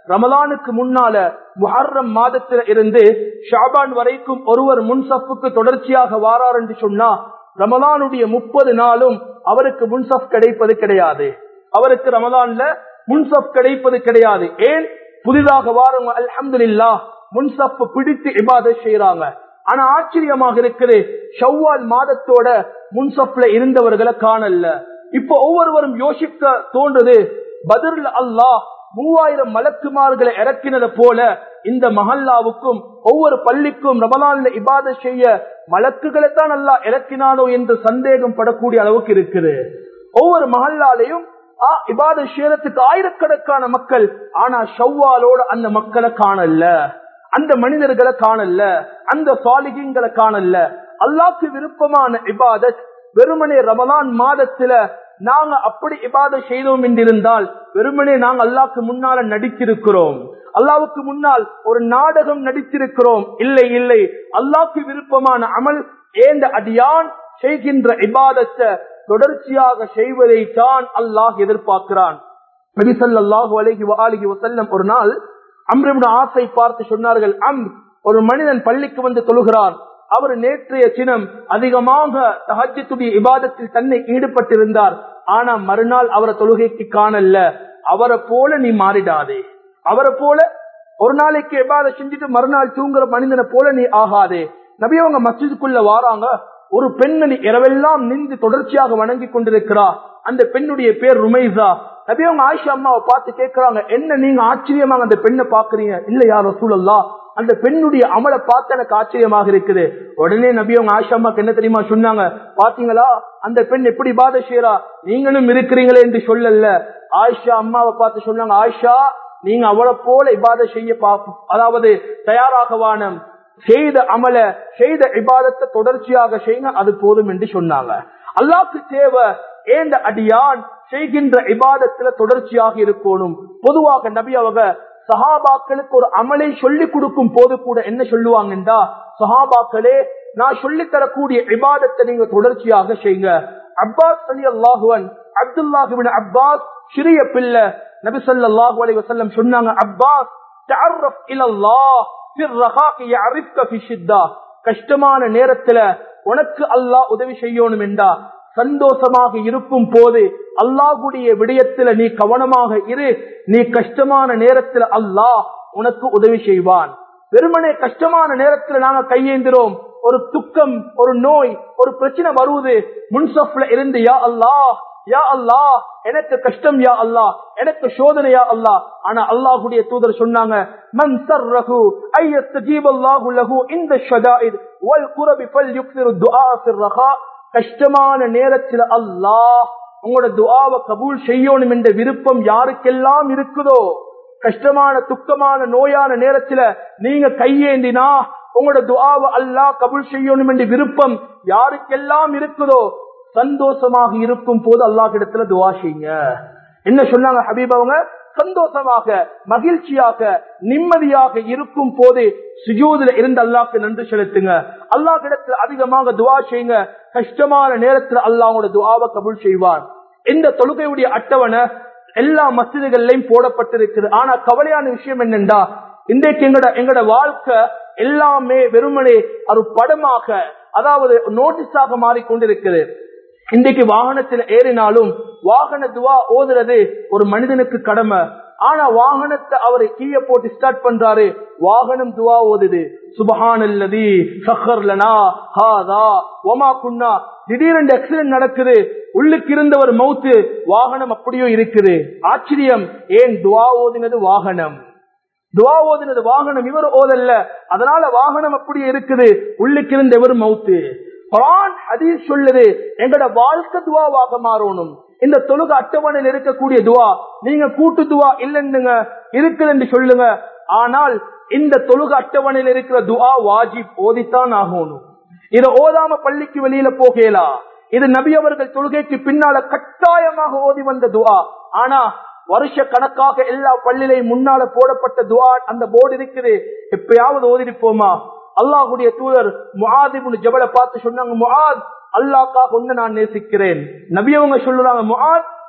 ரமலானுக்கு முன்னால முஹர்ரம் மாதத்துல இருந்து ஷாபான் வரைக்கும் ஒருவர் முன்சப்புக்கு தொடர்ச்சியாக வாரார் என்று சொன்னா ரமலானுடைய முப்பது நாளும் அவருக்கு முன்சப் கிடைப்பது கிடையாது அவருக்கு ரமலான்ல முன்சப் கிடைப்பது கிடையாது ஏன் புதிதாக வாரம் அல்ஹம்துலில்லா முன்சப் பிடித்து இபாத செய்யறாங்க ஆனா ஆச்சரியமாக இருக்குது ஷவ்வால் மாதத்தோட முன்சப்ல இருந்தவர்களை காணல இப்ப ஒவ்வொருவரும் யோசிக்க தோன்றது பதில் அல்லாஹ் மூவாயிரம் மலக்குமார்களை இறக்கினது போல இந்த மஹல்லாவுக்கும் ஒவ்வொரு பள்ளிக்கும் ரமலான்ல இபாத செய்ய மலக்குகளை தான் அல்லா இறக்கினானோ என்று சந்தேகம் படக்கூடிய அளவுக்கு இருக்குது ஒவ்வொரு மஹல்லாலையும் இபாத சேரத்துக்கு ஆயிரக்கணக்கான மக்கள் ஆனா ஷவ்வாலோட அந்த மக்களை காணல அந்த மனிதர்களை காணல அந்த சாலிகங்களை காணல அல்லாக்கு விருப்பமான இபாதத் வெறுமனே ரமலான் மாதத்துல நாங்க அப்படி இபாத செய்தோம் என்றிருந்தால் வெறுமனே நாங்க அல்லாக்கு முன்னால நடித்திருக்கிறோம் அல்லாவுக்கு முன்னால் ஒரு நாடகம் நடித்திருக்கிறோம் இல்லை இல்லை அல்லாக்கு விருப்பமான அமல் ஏந்த அடியான் செய்கின்ற இபாதத்தை தொடர்ச்சியாக செய்வதை தான் அல்லாஹ் எதிர்பார்க்கிறான் நபிசல்லாஹு அலஹி அலிஹி வசல்லம் ஒரு நாள் அம்ரிட ஆசை பார்த்து சொன்னார்கள் அம் ஒரு மனிதன் பள்ளிக்கு வந்து தொழுகிறார் அவர் நேற்றைய சினம் அதிகமாக தஹஜத்துடைய இபாதத்தில் தன்னை ஈடுபட்டிருந்தார் ஆனா மறுநாள் அவரை தொழுகைக்கு காணல அவரை போல நீ மாறிடாதே அவரை போல ஒரு நாளைக்கு எபாத செஞ்சுட்டு மறுநாள் தூங்குற மனிதனை போல நீ ஆகாதே நபி அவங்க மஸ்ஜிதுக்குள்ள வாராங்க ஒரு பெண்மணி இரவெல்லாம் நின்று தொடர்ச்சியாக வணங்கி கொண்டிருக்கிறா அந்த பெண்ணுடைய பேர் ருமைசா நபி அவங்க ஆயிஷா அம்மாவை பார்த்து கேட்கிறாங்க என்ன நீங்க ஆச்சரியமாக அந்த பெண்ணை பாக்குறீங்க இல்ல யார் ரசூலல்லா அந்த பெண்ணுடைய அமலை பார்த்து எனக்கு ஆச்சரியமாக இருக்குது உடனே நபி அவங்க ஆயிஷா அம்மாக்கு என்ன தெரியுமா சொன்னாங்க பாத்தீங்களா அந்த பெண் எப்படி பாத செய்யறா நீங்களும் இருக்கிறீங்களே என்று சொல்லல ஆயிஷா அம்மாவை பார்த்து சொன்னாங்க ஆயிஷா நீங்க அவளை போல இபாத செய்ய பார்ப்போம் அதாவது தயாராக வானம் செய்த அமல செய்த இபாதத்தை தொடர்ச்சியாக செய்யுங்க அது போதும் என்று சொன்னாங்க அல்லாக்கு தேவை ஏந்த அடியான் செய்கின்ற இபாதத்துல தொடர்ச்சியாக இருக்கணும் பொதுவாக நபி அவங்க சஹாபாக்களுக்கு ஒரு அமலை சொல்லி கொடுக்கும் போது கூட என்ன சொல்லுவாங்கன்றா சஹாபாக்களே நான் சொல்லி தரக்கூடிய இபாதத்தை நீங்க தொடர்ச்சியாக செய்யுங்க அப்பாஸ் அலி அல்லாஹுவன் அப்துல்லாஹுவின் அப்பாஸ் சிறிய பிள்ளை நபி ஸல்லல்லாஹு அலைஹி வஸல்லம் சொன்னாங்க அப்பாஸ் தஅர்ரஃப் இலல்லாஹ் ஃபிர் ரஹாக் யஅரிஃப்க ஃபி ஷித்தா கஷ்டமான நேரத்துல உனக்கு அல்லாஹ் உதவி செய்யணும் என்றா சந்தோஷமாக இருக்கும் போது அல்லாஹுடைய விடயத்துல நீ கவனமாக இரு நீ கஷ்டமான நேரத்துல அல்லாஹ் உனக்கு உதவி செய்வான் வெறுமனே கஷ்டமான நேரத்துல நாங்க கையேந்திரோம் ஒரு துக்கம் ஒரு நோய் ஒரு பிரச்சனை வருவது முன்சப்ல இருந்து யா அல்லாஹ் யா அல்லாஹ் எனக்கு கஷ்டம் யா அல்லாஹ் எனக்கு சோதனை யா அல்லாஹ் ஆனா அல்லாஹ்வுடைய தூதர் சொன்னாங்க மன் சர்ரஹு ஐயஸ்தஜீப் அல்லாஹு லஹு இந்த ஷதாயித் வல் குரபி ஃபல்யுக்ஸிரு துஆ ஃபிர் ரஹா கஷ்டமான நேரத்தில் அல்லாஹ் உங்களோட துஆவை கபூல் செய்யணும் என்ற விருப்பம் யாருக்கெல்லாம் இருக்குதோ கஷ்டமான துக்கமான நோயான நேரத்துல நீங்க கையேந்தினா உங்களோட துஆவை அல்லாஹ் கபூல் செய்யணும் என்ற விருப்பம் யாருக்கெல்லாம் இருக்குதோ சந்தோஷமாக இருக்கும் போது அல்லாஹ் இடத்துல துவா செய்யுங்க என்ன சொன்னாங்க ஹபீப் அவங்க சந்தோஷமாக மகிழ்ச்சியாக நிம்மதியாக இருக்கும் போது சுஜூதுல இருந்து அல்லாஹ்க்கு நன்றி செலுத்துங்க அல்லாஹ் இடத்துல அதிகமாக துவா செய்யுங்க கஷ்டமான நேரத்துல அல்லாஹோட துவாவை கபூல் செய்வான் இந்த தொழுகையுடைய அட்டவணை எல்லா மசிதிகள்லயும் போடப்பட்டிருக்குது ஆனா கவலையான விஷயம் என்னென்றா இன்றைக்கு எங்கட எங்கட வாழ்க்கை எல்லாமே வெறுமனே ஒரு படமாக அதாவது நோட்டீஸாக மாறிக்கொண்டிருக்குது இன்றைக்கு வாகனத்தில் ஏறினாலும் வாகன துவா ஓதுறது ஒரு மனிதனுக்கு கடமை ஆனா வாகனத்தை அவரை கீழே போட்டு ஸ்டார்ட் பண்றாரு வாகனம் துவா ஓதுது சுபஹானல்லதி சஹர்லனா ஹாதா ஒமா குன்னா திடீரென்று ஆக்சிடென்ட் நடக்குது உள்ளுக்கு இருந்தவர் மவுத்து வாகனம் அப்படியோ இருக்குது ஆச்சரியம் ஏன் துவா ஓதினது வாகனம் துவா ஓதினது வாகனம் இவர் ஓதல்ல அதனால வாகனம் அப்படியே இருக்குது உள்ளுக்கு இருந்த இவர் மவுத்து குரான் ஹதீஸ் சொல்லுது எங்கட வாழ்க்கை துவாவாக மாறணும் இந்த தொழுக அட்டவணையில் இருக்கக்கூடிய துவா நீங்க கூட்டு துவா இல்லைன்னுங்க இருக்குது என்று சொல்லுங்க ஆனால் இந்த தொழுக அட்டவணையில் இருக்கிற துவா வாஜிப் ஓதித்தான் ஆகணும் இதை ஓதாம பள்ளிக்கு வெளியில போகலா இது நபி அவர்கள் தொழுகைக்கு பின்னால கட்டாயமாக ஓதி வந்த துவா ஆனா வருஷ கணக்காக எல்லா பள்ளிலையும் முன்னால போடப்பட்ட துவா அந்த போர்டு இருக்குது எப்பயாவது ஓதிருப்போமா அல்லாஹுடைய தூதர் முஆதிபுன் ஜபலை பார்த்து சொன்னாங்க முஆத் அல்லாஹ்க்காக ஒண்ணு நான் நேசிக்கிறேன் நபி அவங்க சொல்லுறாங்க முஆத்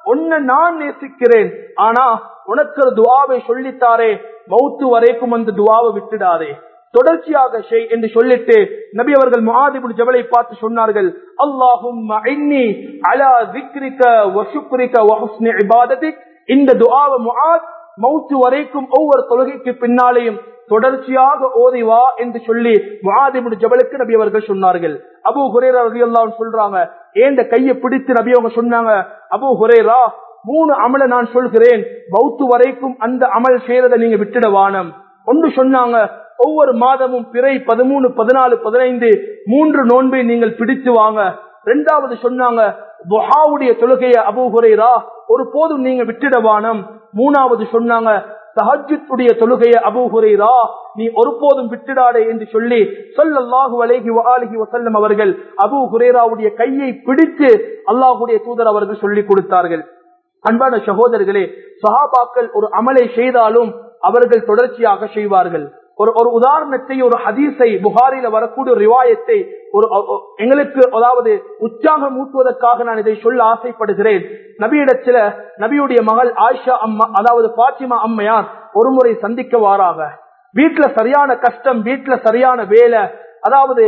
உன்னை நான் நேசிக்கிறேன் ஆனா உனக்கு ஒரு துவாவை சொல்லித்தாரே மௌத்து வரைக்கும் அந்த துவாவை விட்டுடாதே தொடர்ச்சியாக செய் என்று சொல்லிட்டு நபி அவர்கள் முஹாதிபுல் ஜபலை பார்த்து சொன்னார்கள் அல்லாஹும் அலா திக்ரிக வசுக்ரிக வஹுஸ்னி இபாதத்திக் இந்த துஆவை முஆத் மௌத்து வரைக்கும் ஒவ்வொரு தொழுகைக்கு பின்னாலேயும் தொடர்ச்சியாக ஓதிவா என்று சொல்லி முஆதிபுல் ஜபலுக்கு நபி அவர்கள் சொன்னார்கள் அபு ஹுரேரா ரலியல்லாஹு சொல்றாங்க ஏந்த கையை பிடித்து நபி அவங்க சொன்னாங்க அபு ஹுரேரா மூணு அமலை நான் சொல்கிறேன் மௌத்து வரைக்கும் அந்த அமல் செய்யறதை நீங்க விட்டுட வானம் ஒன்று சொன்னாங்க ஒவ்வொரு மாதமும் பிறை பதிமூணு பதினாலு பதினைந்து மூன்று நோன்பை நீங்கள் பிடித்து வாங்க ரெண்டாவது சொன்னாங்க துஹாவுடைய தொழுகைய அபு ஹுரைரா ஒரு போதும் நீங்க விட்டுடவானம் மூணாவது சொன்னாங்க தஹஜுடைய தொழுகைய அபு ஹுரைரா நீ ஒருபோதும் விட்டுடாடே என்று சொல்லி சொல்லல்லாஹு அலைஹி வஆலிஹி வஸல்லம் அவர்கள் அபு ஹுரைராவுடைய கையை பிடித்து அல்லாஹ்வுடைய தூதர் அவர்கள் சொல்லிக் கொடுத்தார்கள் அன்பான சகோதரர்களே சஹாபாக்கள் ஒரு அமலை செய்தாலும் அவர்கள் தொடர்ச்சியாக செய்வார்கள் ஒரு ஒரு உதாரணத்தை ஒரு ஹதீஸை புகாரில வரக்கூடிய ஒரு ரிவாயத்தை ஒரு எங்களுக்கு அதாவது உற்சாகம் ஊட்டுவதற்காக நான் இதை சொல்ல ஆசைப்படுகிறேன் நபியிடத்துல நபியுடைய மகள் ஆயிஷா அம்மா அதாவது பாத்திமா அம்மையார் ஒரு முறை சந்திக்க வாராக வீட்டுல சரியான கஷ்டம் வீட்டுல சரியான வேலை அதாவது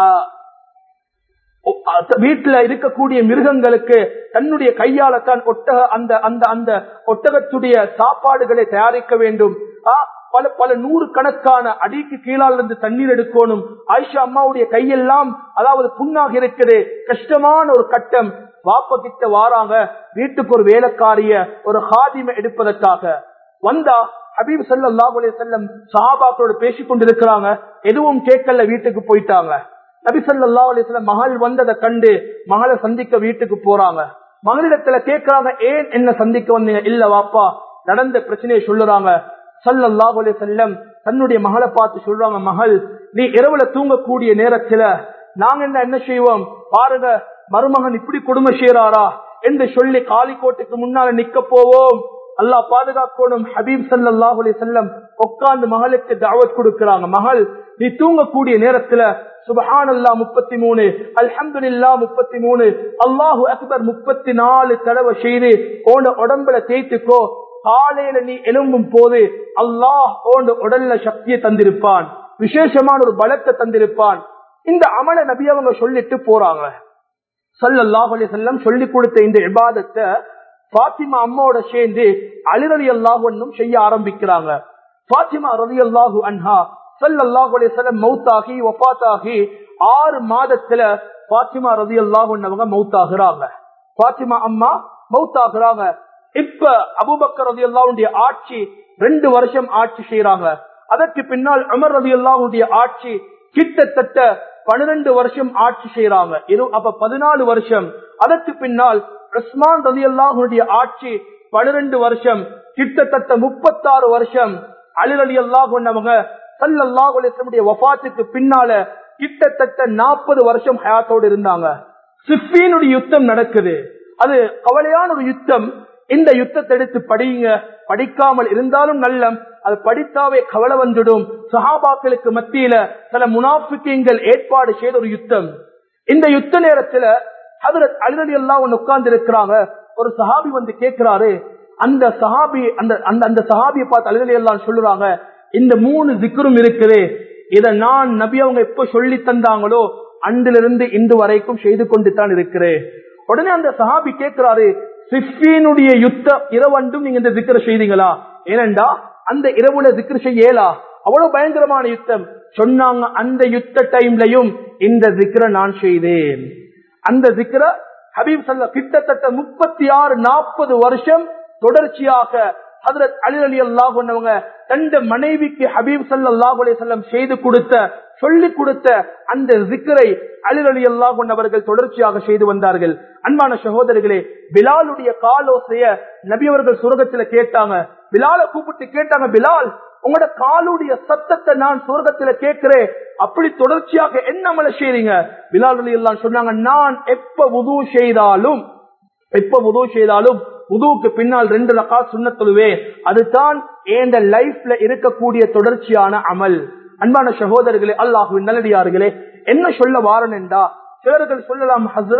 வீட்டுல இருக்கக்கூடிய மிருகங்களுக்கு தன்னுடைய கையால தான் ஒட்டக அந்த அந்த அந்த ஒட்டகத்துடைய சாப்பாடுகளை தயாரிக்க வேண்டும் பல பல நூறு கணக்கான அடிக்கு கீழால் இருந்து தண்ணீர் எடுக்கணும் ஆயிஷா அம்மாவுடைய கையெல்லாம் அதாவது புண்ணாக இருக்குது கஷ்டமான ஒரு கட்டம் வாப்ப கிட்ட வாராங்க வீட்டுக்கு ஒரு வேலைக்காரிய ஒரு ஹாதிமை எடுப்பதற்காக வந்தா ஹபீப் சல்லாஹ் செல்லம் சஹாபாக்களோட பேசிக் கொண்டிருக்கிறாங்க எதுவும் கேட்கல வீட்டுக்கு போயிட்டாங்க நபி சல்லா அலிஸ்லாம் மகள் வந்ததை கண்டு மகளை சந்திக்க வீட்டுக்கு போறாங்க மகளிடத்துல கேட்கிறாங்க ஏன் என்ன சந்திக்க வந்தீங்க இல்ல வாப்பா நடந்த பிரச்சனையை சொல்லுறாங்க சல்லல்லாஹு அலைஹி செல்லம் தன்னுடைய மகளை பார்த்து சொல்றாங்க மகள் நீ இரவுல தூங்கக்கூடிய நேரத்துல நாங்க என்ன என்ன செய்வோம் பாருங்க மருமகன் இப்படி கொடுமை செய்யறாரா என்று சொல்லி காலிக்கோட்டுக்கு முன்னால நிக்க போவோம் அல்லாஹ் பாதுகாக்கணும் ஹபீப் சல்லாஹ் அலி செல்லம் உட்கார்ந்து மகளுக்கு தாவத் கொடுக்கிறாங்க மகள் நீ தூங்கக்கூடிய நேரத்துல சுபஹான் அல்லா முப்பத்தி மூணு அல்ஹம்துல்லா முப்பத்தி மூணு அல்லாஹு அக்பர் முப்பத்தி நாலு தடவை செய்து உன உடம்புல தேய்த்துக்கோ காலையில நீ எழும்பும் போது அல்லாஹ் ஓண்டு உடல்ல சக்தியை தந்திருப்பான் விசேஷமான ஒரு பலத்தை தந்திருப்பான் இந்த அமல நபி அவங்க சொல்லிட்டு போறாங்க சல்லல்லாஹ் அலி செல்லம் சொல்லி கொடுத்த இந்த இபாதத்தை பாத்திமா அம்மாவோட சேர்ந்து அலிரலி அல்லாஹ் ஒன்னும் செய்ய ஆரம்பிக்கிறாங்க பாத்திமா ரவி அல்லாஹு அன்ஹா சல்லல்லாஹு அலி செல்லம் மௌத்தாகி வஃத்தாகி ஆறு மாதத்துல பாத்திமா ரவி அல்லாஹ் அவங்க மௌத்தாகிறாங்க பாத்திமா அம்மா மௌத்தாகிறாங்க இப்ப அபுபக்கர் ரதி அல்லாவுடைய ஆட்சி ரெண்டு வருஷம் ஆட்சி செய்யறாங்க அதற்கு பின்னால் அமர் ரதி அல்லாவுடைய ஆட்சி கிட்டத்தட்ட பனிரெண்டு வருஷம் ஆட்சி செய்யறாங்க அப்ப பதினாலு வருஷம் அதற்கு பின்னால் உஸ்மான் ரதி அல்லாஹுடைய ஆட்சி பனிரெண்டு வருஷம் கிட்டத்தட்ட முப்பத்தாறு வருஷம் அலிர் அலி அல்லாஹ் அவங்க சல்லாஹ் அலிஸ்லமுடைய வஃபாத்துக்கு பின்னால கிட்டத்தட்ட நாற்பது வருஷம் ஹயாத்தோடு இருந்தாங்க சிஃபீனுடைய யுத்தம் நடக்குது அது கவலையான ஒரு யுத்தம் இந்த யுத்தத்தை எடுத்து படியுங்க படிக்காமல் இருந்தாலும் நல்லம் அது படித்தாவே கவலை வந்துடும் சஹாபாக்களுக்கு மத்தியில சில முனாஃபிக்கங்கள் ஏற்பாடு செய்த ஒரு யுத்தம் இந்த யுத்த நேரத்துல ஹதரத் அலிரலி எல்லாம் ஒன்னு உட்கார்ந்து இருக்கிறாங்க ஒரு சஹாபி வந்து கேட்கிறாரு அந்த சஹாபி அந்த அந்த அந்த சஹாபியை பார்த்து அலிரலி எல்லாம் சொல்லுறாங்க இந்த மூணு திக்கரும் இருக்குது இத நான் நபி அவங்க எப்ப சொல்லி தந்தாங்களோ அன்றிலிருந்து இன்று வரைக்கும் செய்து கொண்டு தான் இருக்கிறேன் உடனே அந்த சஹாபி கேட்கிறாரு சிஃபீனுடைய யுத்த இரவண்டும் நீங்க இந்த திக்கரை செய்தீங்களா ஏனண்டா அந்த இரவுல திக்கர் செய்யலா அவ்வளவு பயங்கரமான யுத்தம் சொன்னாங்க அந்த யுத்த டைம்லயும் இந்த திக்கரை நான் செய்தேன் அந்த திக்கர ஹபீப் சல்ல கிட்டத்தட்ட முப்பத்தி ஆறு நாற்பது வருஷம் தொடர்ச்சியாக ஹதரத் அலி அலி அல்லாஹ் பண்ணவங்க தந்த மனைவிக்கு ஹபீப் சல்லாஹ் அலிசல்லம் செய்து கொடுத்த சொல்லிக் கொடுத்த அந்த சிக்கரை அலி அலி அல்லாஹ் கொண்டவர்கள் தொடர்ச்சியாக செய்து வந்தார்கள் அன்பான சகோதரர்களே பிலாலுடைய காலோசைய நபி அவர்கள் சுரகத்துல கேட்டாங்க பிலால கூப்பிட்டு கேட்டாங்க பிலால் உங்களோட காலுடைய சத்தத்தை நான் சுரகத்துல கேட்கிறேன் அப்படி தொடர்ச்சியாக என்ன மலை செய்றீங்க பிலால் அலி எல்லாம் சொன்னாங்க நான் எப்ப உது செய்தாலும் எப்ப உது செய்தாலும் உதுவுக்கு பின்னால் ரெண்டு ரகா சுண்ண தொழுவே அதுதான் என் லைஃப்ல இருக்கக்கூடிய தொடர்ச்சியான அமல் அன்பான சகோதரர்களே அல்லாஹுவின் நல்லடியார்களே என்ன சொல்ல வாரன் என்றா சிலர்கள் சொல்லலாம் ஹசரத்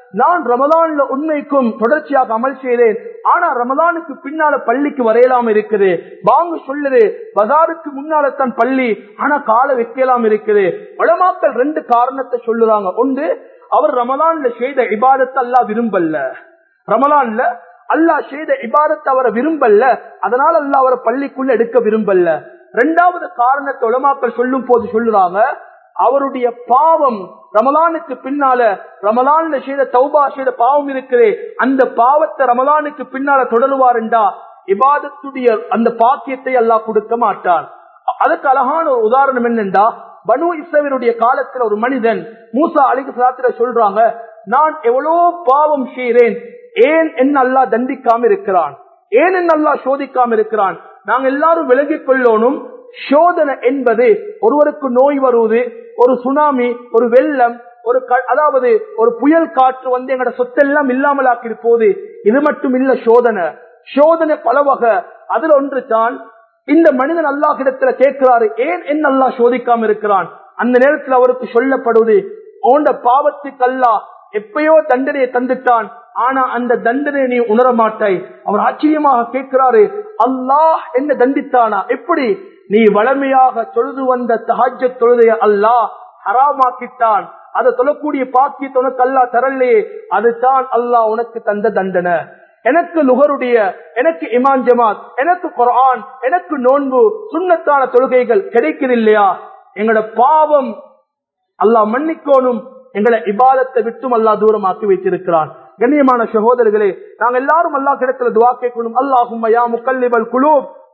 நான் ரமலான்ல உண்மைக்கும் தொடர்ச்சியாக அமல் செய்தேன் ஆனா ரமலானுக்கு பின்னால பள்ளிக்கு வரையலாம் இருக்குது வாங்க சொல்லுது பஜாருக்கு முன்னால தான் பள்ளி ஆனா கால வைக்கலாம் இருக்குது உலமாக்கள் ரெண்டு காரணத்தை சொல்லுறாங்க ஒன்று அவர் ரமலான்ல செய்த இபாதத்தை அல்லா விரும்பல்ல ரமலான்ல அல்லாஹ் செய்த இபாதத்தை அவரை விரும்பல்ல அதனால அல்லாஹ் அவரை பள்ளிக்குள்ள எடுக்க விரும்பல்ல ரெண்டாவது காரணத்தை உலமாக்கள் சொல்லும் போது சொல்லுறாங்க அவருடைய பாவம் ரமலானுக்கு பின்னால ரமலான்ல செய்த தௌபா செய்த பாவம் இருக்குது அந்த பாவத்தை ரமலானுக்கு பின்னால தொடருவாருண்டா இபாதத்துடைய அந்த பாக்கியத்தை அல்லாஹ் கொடுக்க மாட்டான் அதுக்கு அழகான ஒரு உதாரணம் என்னண்டா பனு இஸ்ரவேலுடைய காலத்துல ஒரு மனிதன் மூசா அலிகு சாத்திர சொல்றாங்க நான் எவ்வளவு பாவம் செய்கிறேன் ஏன் என்ன அல்லா தண்டிக்காம இருக்கிறான் ஏன் என்ன அல்லா சோதிக்காம இருக்கிறான் நாங்க எல்லாரும் விலகிக் கொள்ளணும் சோதனை என்பது ஒருவருக்கு நோய் வருவது ஒரு சுனாமி ஒரு வெள்ளம் ஒரு அதாவது ஒரு புயல் காற்று வந்து எங்கட சொத்தெல்லாம் இல்லாமல் ஆக்கி போது இது மட்டும் இல்ல சோதனை சோதனை பல வகை அதுல ஒன்று தான் இந்த மனிதன் அல்லாஹிடத்துல கேட்கிறாரு ஏன் என்ன அல்லா சோதிக்காம இருக்கிறான் அந்த நேரத்தில் அவருக்கு சொல்லப்படுவது ஓண்ட பாவத்துக்கு அல்லா எப்பயோ தண்டனையை தந்துட்டான் ஆனா அந்த தண்டனை நீ உணர மாட்டாய் அவர் ஆச்சரியமாக கேட்கிறாரு அல்லாஹ் என்ன தண்டித்தானா எப்படி நீ வளமையாக தொழுது வந்த தஹஜ தொழுதைய அல்லாஹ் ஹராமாக்கிட்டான் அதை தொழக்கூடிய பாக்கியத்தை உனக்கு அல்லா தரலையே அதுதான் அல்லாஹ் உனக்கு தந்த தண்டனை எனக்கு லுகருடைய எனக்கு இமான் ஜமாத் எனக்கு குரான் எனக்கு நோன்பு சுண்ணத்தான தொழுகைகள் கிடைக்குது இல்லையா எங்களோட பாவம் அல்லாஹ் மன்னிக்கோனும் எங்களை இபாதத்தை விட்டும் அல்லா தூரமாக்கி வைத்திருக்கிறான் கண்ணியமான சகோதரர்களே நாங்கள் எல்லாரும் அல்லா கிடத்துல துவா கேட்கணும் அல்லாஹும் யா முக்கல்லிபல் குழு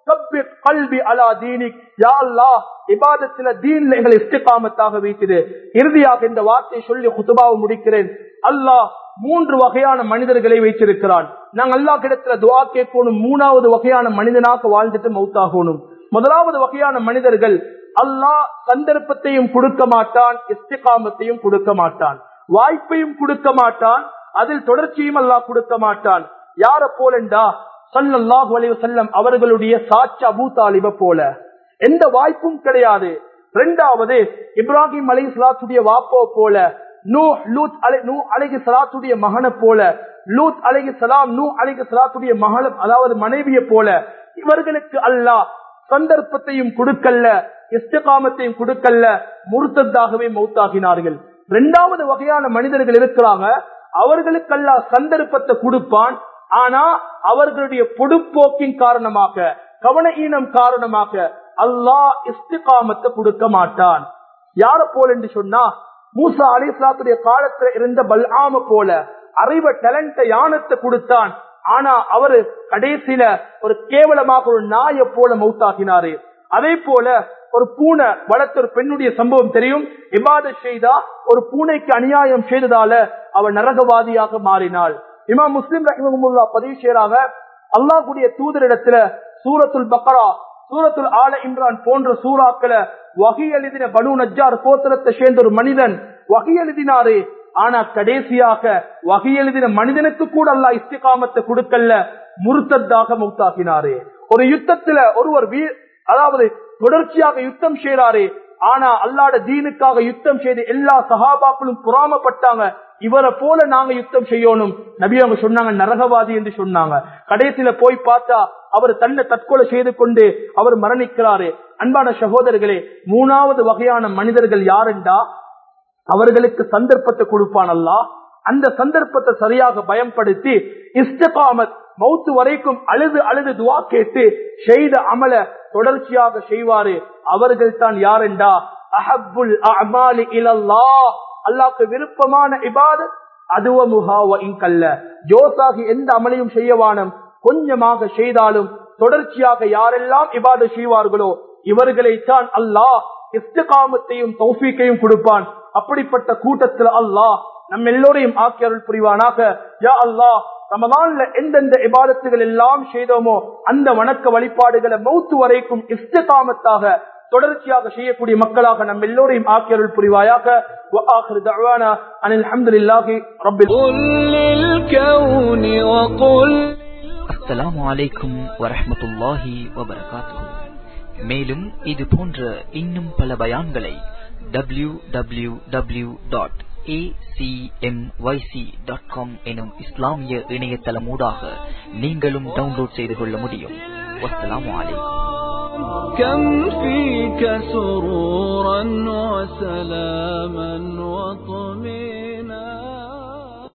கல்வி அலா தீனிக் யா அல்லா இபாதத்துல தீன்ல எங்களை இஸ்திகாமத்தாக வைத்தது இறுதியாக இந்த வார்த்தை சொல்லி குத்துபாவை முடிக்கிறேன் அல்லாஹ் மூன்று வகையான மனிதர்களை வைத்திருக்கிறான் நாங்கள் அல்லா கிடத்துல துவா கேட்கணும் மூணாவது வகையான மனிதனாக வாழ்ந்துட்டு மௌத்தாகணும் முதலாவது வகையான மனிதர்கள் அல்லாஹ் சந்தர்ப்பத்தையும் கொடுக்க மாட்டான் இஸ்திகாமத்தையும் கொடுக்க மாட்டான் வாய்ப்பையும் கொடுக்க மாட்டான் அதில் தொடர்ச்சியும் அல்லாஹ் கொடுக்க மாட்டான் யார போலண்டா சல்லல்லாஹு அலைஹி வஸல்லம் அவர்களுடைய சாட்சி அபூ தாலிப போல எந்த வாய்ப்பும் கிடையாது இரண்டாவது இப்ராஹிம் அலை சலாத்துடைய வாப்போ போல நூ லூத் அலை நூ அலைகி சலாத்துடைய மகனை போல லூத் அலைகி சலாம் நூ அலைகி சலாத்துடைய மகள அதாவது மனைவியை போல இவர்களுக்கு அல்லாஹ் சந்தர்ப்பத்தையும் கொடுக்கல்ல இஸ்திகாமத்தையும் கொடுக்கல்ல முருத்தத்தாகவே மௌத்தாகினார்கள் இரண்டாவது வகையான மனிதர்கள் இருக்கிறாங்க அவர்களுக்கெல்லாம் சந்தர்ப்பத்தை கொடுப்பான் ஆனா அவர்களுடைய பொடுப்போக்கின் காரணமாக கவன ஈனம் காரணமாக அல்லாஹ் இஸ்திகாமத்தை கொடுக்க மாட்டான் யார போல என்று சொன்னா மூசா அலிஸ்லாத்துடைய காலத்துல இருந்த பல்ஆம போல அறிவ டேலண்ட யானத்தை கொடுத்தான் ஆனா அவரு கடைசியில ஒரு கேவலமாக ஒரு நாயை போல மௌத்தாகினாரு அதே போல ஒரு பூனை வளர்த்த ஒரு பெண்ணுடைய சம்பவம் தெரியும் இபாத செய்தா ஒரு பூனைக்கு அநியாயம் செய்ததால அவள் நரகவாதியாக மாறினாள் இமாம் முஸ்லிம் ரஹிமமுல்லா பதிவு செய்யறாங்க அல்லாஹுடைய தூதரிடத்துல சூரத்துல் பக்கரா சூரத்துல் ஆல இம்ரான் போன்ற சூறாக்களை வகை எழுதின பனு நஜார் கோத்திரத்தை சேர்ந்த ஒரு மனிதன் வகை எழுதினாரு ஆனா கடைசியாக வகை எழுதின மனிதனுக்கு கூட அல்லா இஸ்திகாமத்தை கொடுக்கல முருத்தத்தாக மௌத்தாக்கினாரு ஒரு யுத்தத்துல ஒருவர் வீ அதாவது தொடர்ச்சியாக யுத்தம் செய்யறாரு ஆனா அல்லாட தீனுக்காக யுத்தம் செய்து எல்லா சகாபாக்களும் புறாமப்பட்டாங்க இவரை போல நாங்க யுத்தம் செய்யணும் நபி அவங்க சொன்னாங்க நரகவாதி என்று சொன்னாங்க கடைசியில போய் பார்த்தா அவர் தன்னை தற்கொலை செய்து கொண்டு அவர் மரணிக்கிறாரு அன்பான சகோதரர்களே மூணாவது வகையான மனிதர்கள் யாருண்டா அவர்களுக்கு சந்தர்ப்பத்தை கொடுப்பான் அல்லா அந்த சந்தர்ப்பத்தை சரியாக பயன்படுத்தி இஸ்டகாமத் மௌத்து வரைக்கும் அழுது அழுது துவா கேட்டு செய்த அமல தொடர்ச்சியாக செய்வாரு அவர்கள் தான் யாரெண்டா அஹப்புல் அமாலி இலல்லா அல்லாக்கு விருப்பமான இபாதத் அதுவமுகாவ இங்கல்ல ஜோசாகி எந்த அமலையும் செய்யவானம் கொஞ்சமாக செய்தாலும் தொடர்ச்சியாக யாரெல்லாம் இபாத செய்வார்களோ இவர்களைத்தான் அல்லாஹ் இஸ்திகாமத்தையும் தௌஃபீக்கையும் கொடுப்பான் அப்படிப்பட்ட கூட்டத்தில் அல்லாஹ் நம்ம எல்லோரையும் ஆக்கி அருள் புரிவானாக யா அல்லாஹ் ரமதான்ல எந்தெந்த இபாதத்துகள் எல்லாம் செய்தோமோ அந்த வணக்க வழிபாடுகளை மௌத்து வரைக்கும் இஸ்திகாமத்தாக தொடர்ச்சியாக செய்யக்கூடிய மக்களாக நம்ம எல்லோரையும் ஆக்கி அருள் புரிவாயாக وآخر دعوانا أن الحمد لله رب قل للكون وقل அஸ்ஸலாமு அலைக்கும் வரஹ்மத்துல்லாஹி வபரகாத்துஹு மேலும் இது போன்ற இன்னும் பல பயான்களை www.acmyc.com acmyc.com எனும் இஸ்லாமிய இணையதளமூடாக நீங்களும் டவுன்லோட் செய்து கொள்ள முடியும் வஸ்ஸலாமு அலைக்கும் كم فيك سرورا وسلاما وطمئنا